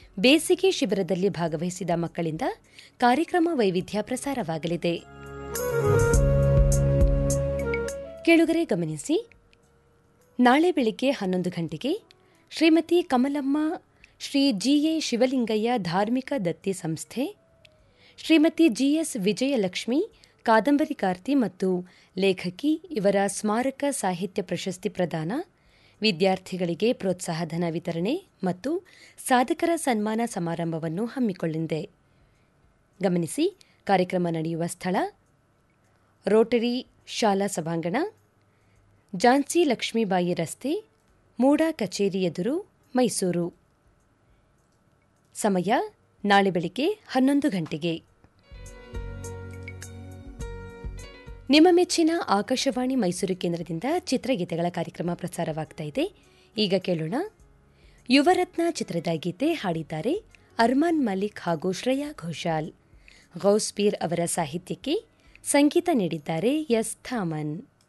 ಬೇಸಿಗೆ ಶಿಬಿರದಲ್ಲಿ ಭಾಗವಹಿಸಿದ ಮಕ್ಕಳಿಂದ ಕಾರ್ಯಕ್ರಮ ವೈವಿಧ್ಯ ಪ್ರಸಾರವಾಗಲಿದೆ ಕೇಳುಗರೆ ಗಮನಿಸಿ ನಾಳೆ ಬೆಳಿಗ್ಗೆ ಹನ್ನೊಂದು ಗಂಟೆಗೆ ಶ್ರೀಮತಿ ಕಮಲಮ್ಮ ಶ್ರೀ ಜಿಎ ಶಿವಲಿಂಗಯ್ಯ ಧಾರ್ಮಿಕ ದತ್ತಿ ಸಂಸ್ಥೆ ಶ್ರೀಮತಿ ಜಿಎಸ್ ವಿಜಯಲಕ್ಷ್ಮಿ ಕಾದಂಬರಿಕಾರ್ತಿ ಮತ್ತು ಲೇಖಕಿ ಇವರ ಸ್ಮಾರಕ ಸಾಹಿತ್ಯ ಪ್ರಶಸ್ತಿ ಪ್ರದಾನ ವಿದ್ಯಾರ್ಥಿಗಳಿಗೆ ಪ್ರೋತ್ಸಾಹಧನ ವಿತರಣೆ ಮತ್ತು ಸಾಧಕರ ಸನ್ಮಾನ ಸಮಾರಂಭವನ್ನು ಹಮ್ಮಿಕೊಳ್ಳಿದೆ ಗಮನಿಸಿ ಕಾರ್ಯಕ್ರಮ ನಡೆಯುವ ಸ್ಥಳ ರೋಟರಿ ಶಾಲಾ ಸಭಾಂಗಣ ಝಾನ್ಸಿ ಲಕ್ಷ್ಮೀಬಾಯಿ ರಸ್ತೆ ಮೂಡಾ ಕಚೇರಿ ಎದುರು ಮೈಸೂರು ಸಮಯ ನಾಳೆ ಬೆಳಿಗ್ಗೆ ಹನ್ನೊಂದು ಗಂಟೆಗೆ ನಿಮ್ಮ ಮೆಚ್ಚಿನ ಆಕಾಶವಾಣಿ ಮೈಸೂರು ಕೇಂದ್ರದಿಂದ ಚಿತ್ರಗೀತೆಗಳ ಕಾರ್ಯಕ್ರಮ ಪ್ರಸಾರವಾಗ್ತಾ ಇದೆ ಈಗ ಕೇಳೋಣ ಯುವರತ್ನ ಚಿತ್ರದ ಗೀತೆ ಹಾಡಿದ್ದಾರೆ ಅರ್ಮಾನ್ ಮಲಿಕ್ ಹಾಗೂ ಶ್ರೇಯಾ ಘೋಷಾಲ್ ಗೌಸ್ಪೀರ್ ಅವರ ಸಾಹಿತ್ಯಕ್ಕೆ ಸಂಗೀತ ನೀಡಿದ್ದಾರೆ ಎಸ್ ಥಾಮನ್